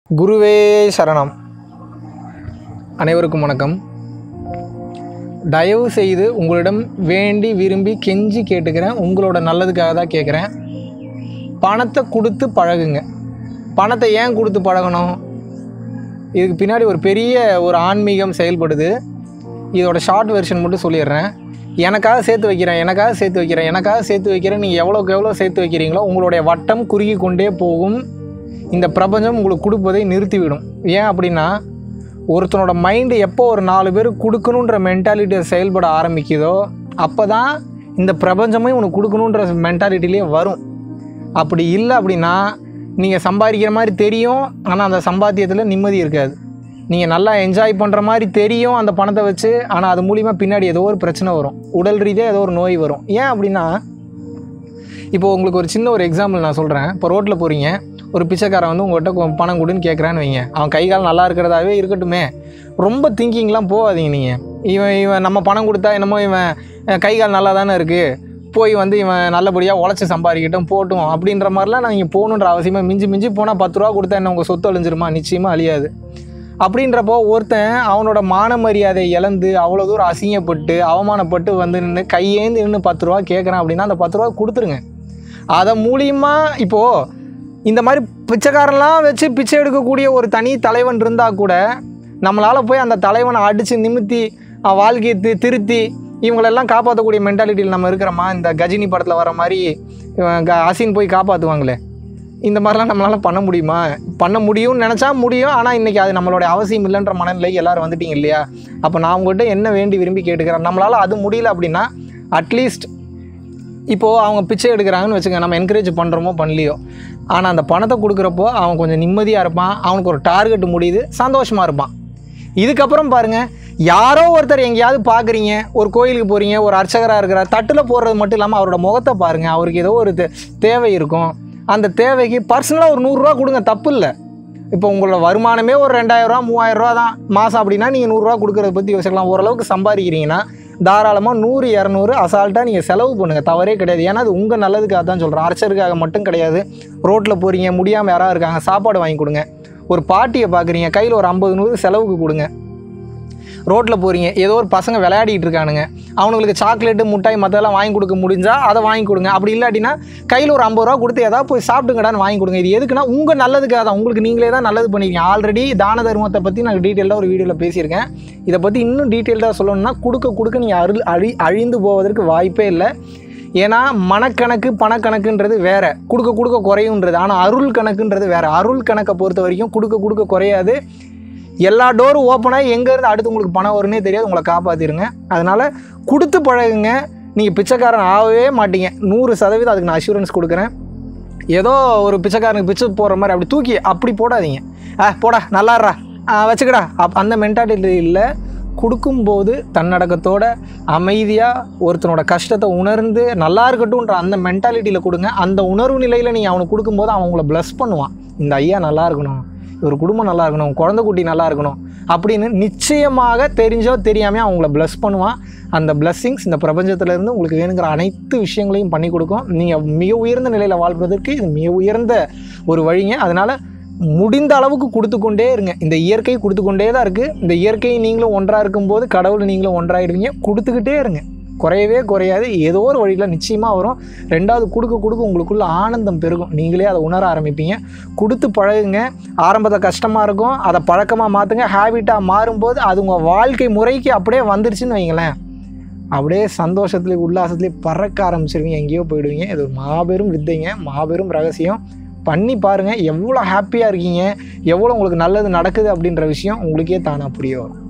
குருவே சரணம் அனைவருக்கும் வணக்கம் தயவு செய்து உங்களிடம் வேண்டி விரும்பி கெஞ்சி கேட்டுக்கிறேன் உங்களோட நல்லதுக்காக தான் கேட்குறேன் பணத்தை கொடுத்து பழகுங்க பணத்தை ஏன் கொடுத்து பழகணும் இதுக்கு பின்னாடி ஒரு பெரிய ஒரு ஆன்மீகம் செயல்படுது இதோட ஷார்ட் வெர்ஷன் மட்டும் சொல்லிடுறேன் எனக்காக சேர்த்து வைக்கிறேன் எனக்காக சேர்த்து வைக்கிறேன் எனக்காக சேர்த்து வைக்கிறேன் நீங்கள் எவ்வளோக்கு எவ்வளோ சேர்த்து வைக்கிறீங்களோ உங்களுடைய வட்டம் குறுகி கொண்டே போகும் இந்த பிரபஞ்சம் உங்களுக்கு கொடுப்பதை நிறுத்திவிடும் ஏன் அப்படின்னா ஒருத்தனோட மைண்டு எப்போ ஒரு நாலு பேர் கொடுக்கணுன்ற மென்டாலிட்டியை செயல்பட ஆரம்பிக்குதோ அப்போ தான் இந்த பிரபஞ்சமே உனக்கு கொடுக்கணுன்ற மென்டாலிட்டிலே வரும் அப்படி இல்லை அப்படின்னா நீங்கள் சம்பாதிக்கிற மாதிரி தெரியும் ஆனால் அந்த சம்பாத்தியத்தில் நிம்மதி இருக்காது நீங்கள் நல்லா என்ஜாய் பண்ணுற மாதிரி தெரியும் அந்த பணத்தை வச்சு ஆனால் அது மூலிமா பின்னாடி ஏதோ ஒரு பிரச்சனை வரும் உடல் ரீதியாக ஏதோ ஒரு நோய் வரும் ஏன் அப்படின்னா இப்போ உங்களுக்கு ஒரு சின்ன ஒரு எக்ஸாம்பிள் நான் சொல்கிறேன் இப்போ ரோட்டில் போகிறீங்க ஒரு பிச்சைக்காரன் வந்து உங்கள்கிட்ட கொ- பணம் கொடுன்னு கேட்குறான்னு வைங்க அவன் கை கால் நல்லா இருக்கிறதாவே இருக்கட்டுமே ரொம்ப திங்கிங்லாம் போகாதீங்க நீங்கள் இவன் இவன் நம்ம பணம் கொடுத்தா என்னமோ இவன் அஹ், கை கால் நல்லா தானே இருக்குது போய் வந்து இவன் நல்லபடியாக உழைச்சி சம்பாதிக்கட்டும் போட்டும் அப்படின்ற மாதிரிலாம் நீங்கள் போகணுன்ற அவசியமாக மிஞ்சி மிஞ்சி போனால் பத்து ரூபா கொடுத்தா என்ன உங்கள் சொத்து அழிஞ்சிருமா நிச்சயமாக அழியாது அப்படின்றப்போ ஒருத்தன் அவனோட மான மரியாதை இழந்து அவ்வளோ தூரம் அசிங்கப்பட்டு அவமானப்பட்டு வந்து நின்று கையேந்து நின்று பத்து ரூபா கேட்குறான் அப்படின்னா அந்த பத்து ரூபா கொடுத்துருங்க அதை மூலியமா இப்போது இந்த மாதிரி பிச்சைக்காரன்லாம் வச்சு பிச்சை எடுக்கக்கூடிய ஒரு தனி தலைவன் இருந்தால் கூட நம்மளால் போய் அந்த தலைவனை அடித்து நிமித்தி அவன் வாழ்க்கையை தி திருத்தி இவங்களெல்லாம் காப்பாற்றக்கூடிய மென்டாலிட்டியில் நம்ம இருக்கிறோமா இந்த கஜினி படத்தில் வர மாதிரி இவன் க அசின் போய் காப்பாற்றுவாங்களே இந்த மாதிரிலாம் நம்மளால் பண்ண முடியுமா பண்ண முடியும்னு நினச்சா முடியும் ஆனால் இன்றைக்கி அது நம்மளுடைய அவசியம் இல்லைன்ற மனநிலை எல்லாரும் வந்துட்டீங்க இல்லையா அப்போ நான் உங்கள்கிட்ட என்ன வேண்டி விரும்பி கேட்டுக்கிறேன் நம்மளால் அது முடியல அப்படின்னா அட்லீஸ்ட் இப்போது அவங்க பிச்சை எடுக்கிறாங்கன்னு வச்சுங்க நம்ம என்கரேஜ் பண்ணுறோமோ பண்ணலையோ ஆனால் அந்த பணத்தை கொடுக்குறப்போ அவன் கொஞ்சம் நிம்மதியாக இருப்பான் அவனுக்கு ஒரு டார்கெட் முடியுது சந்தோஷமாக இருப்பான் இதுக்கப்புறம் பாருங்கள் யாரோ ஒருத்தர் எங்கேயாவது பார்க்குறீங்க ஒரு கோயிலுக்கு போகிறீங்க ஒரு அர்ச்சகராக இருக்கிறார் தட்டில் போடுறது மட்டும் இல்லாமல் அவரோட முகத்தை பாருங்கள் அவருக்கு ஏதோ ஒரு தே- தேவை இருக்கும் அந்த தேவைக்கு பர்சனலாக ஒரு நூறுரூவா கொடுங்க தப்பு இல்லை இப்போ உங்களோட வருமானமே ஒரு ரெண்டாயிரரூவா மூவாயிரரூவா தான் மாதம் அப்படின்னா நீங்கள் நூறுரூவா கொடுக்குறத பற்றி யோசிக்கலாம் ஓரளவுக்கு சம்பாதிக்கிறீங்கன்னா தாராளமாக நூறு இரநூறு அசால்ட்டாக நீங்கள் செலவு பண்ணுங்கள் தவறே கிடையாது ஏன்னா அது உங்கள் நல்லதுக்காக தான் சொல்கிறேன் அர்ச்சருக்காக மட்டும் கிடையாது ரோட்டில் போகிறீங்க முடியாமல் யாராவது இருக்காங்க சாப்பாடு வாங்கி கொடுங்க ஒரு பாட்டியை பார்க்குறீங்க கையில் ஒரு ஐம்பது நூறு செலவுக்கு கொடுங்க ரோட்டில் போகிறீங்க ஏதோ ஒரு பசங்க விளையாடிட்டு இருக்கானுங்க அவனுங்களுக்கு சாக்லேட்டு முட்டாய் மற்றெல்லாம் வாங்கி கொடுக்க முடிஞ்சால் அதை வாங்கி கொடுங்க அப்படி இல்லாட்டினா கையில் ஒரு ஐம்பது ரூபா கொடுத்து ஏதாவது போய் சாப்பிட்டுங்கடான்னு வாங்கி கொடுங்க இது எதுக்குன்னா உங்கள் நல்லதுக்காக தான் உங்களுக்கு நீங்களே தான் நல்லது பண்ணிருக்கீங்க ஆல்ரெடி தான தர்மத்தை பற்றி நான் டீட்டெயிலாக ஒரு வீடியோவில் பேசியிருக்கேன் இதை பற்றி இன்னும் டீட்டெயில்டாக சொல்லணும்னா கொடுக்க கொடுக்க நீங்கள் அருள் அழி அழிந்து போவதற்கு வாய்ப்பே இல்லை ஏன்னா மனக்கணக்கு பணக்கணக்குன்றது வேற கொடுக்க கொடுக்க குறையுன்றது ஆனால் அருள் கணக்குன்றது வேற அருள் கணக்கை பொறுத்த வரைக்கும் கொடுக்க கொடுக்க குறையாது எல்லா டோரும் ஓப்பனாகி எங்கேருந்து அடுத்து உங்களுக்கு பணம் வரும்னே தெரியாது உங்களை காப்பாற்றிருங்க அதனால் கொடுத்து பழகுங்க நீங்கள் பிச்சைக்காரன் ஆகவே மாட்டீங்க நூறு சதவீதம் அதுக்கு நான் அஷூரன்ஸ் கொடுக்குறேன் ஏதோ ஒரு பிச்சைக்காரனுக்கு பிச்சை போடுற மாதிரி அப்படி தூக்கி அப்படி போடாதீங்க ஆ போடா நல்லாடுறா ஆ வச்சுக்கடா அப் அந்த மென்டாலிட்டி இல்லை கொடுக்கும்போது தன்னடக்கத்தோட அமைதியாக ஒருத்தனோட கஷ்டத்தை உணர்ந்து நல்லா இருக்கட்டும்ன்ற அந்த மென்டாலிட்டியில் கொடுங்க அந்த உணர்வு நிலையில் நீங்கள் அவனுக்கு கொடுக்கும்போது அவன் உங்களை ப்ளஸ் பண்ணுவான் இந்த ஐயா நல்லா இருக்கணும் ஒரு குடும்பம் நல்லா இருக்கணும் குழந்தை குட்டி நல்லா இருக்கணும் அப்படின்னு நிச்சயமாக தெரிஞ்சோ தெரியாமையோ அவங்கள ப்ளஸ் பண்ணுவான் அந்த blessings இந்த பிரபஞ்சத்திலேருந்து உங்களுக்கு வேணுங்கிற அனைத்து விஷயங்களையும் பண்ணி கொடுக்கும் நீங்கள் மிக உயர்ந்த நிலையில் வாழ்வதற்கு இது மிக உயர்ந்த ஒரு வழிங்க அதனால் முடிந்த அளவுக்கு கொடுத்து கொண்டே இருங்க இந்த இயற்கை கொடுத்து கொண்டே தான் இருக்குது இந்த இயற்கை நீங்களும் ஒன்றாக இருக்கும்போது கடவுள் நீங்களும் ஒன்றாயிடுவீங்க கொடுத்துக்கிட்டே இருங்க குறையவே குறையாது ஏதோ ஒரு வழியில் நிச்சயமாக வரும் ரெண்டாவது கொடுக்க கொடுக்க உங்களுக்குள்ள ஆனந்தம் பெருகும் நீங்களே அதை உணர ஆரம்பிப்பீங்க கொடுத்து பழகுங்க ஆரம்பத்தில் கஷ்டமாக இருக்கும் அதை பழக்கமாக மாற்றுங்க ஹேபிட்டாக மாறும்போது அது உங்கள் வாழ்க்கை முறைக்கு அப்படியே வந்துருச்சுன்னு வைங்களேன் அப்படியே சந்தோஷத்துலேயே உல்லாசத்துலேயே பறக்க ஆரம்பிச்சிருவீங்க எங்கேயோ போயிடுவீங்க இது ஒரு மாபெரும் வித்தைங்க மாபெரும் ரகசியம் பண்ணி பாருங்கள் எவ்வளோ ஹாப்பியாக இருக்கீங்க எவ்வளோ உங்களுக்கு நல்லது நடக்குது அப்படின்ற விஷயம் உங்களுக்கே தானாக புரிய வரும்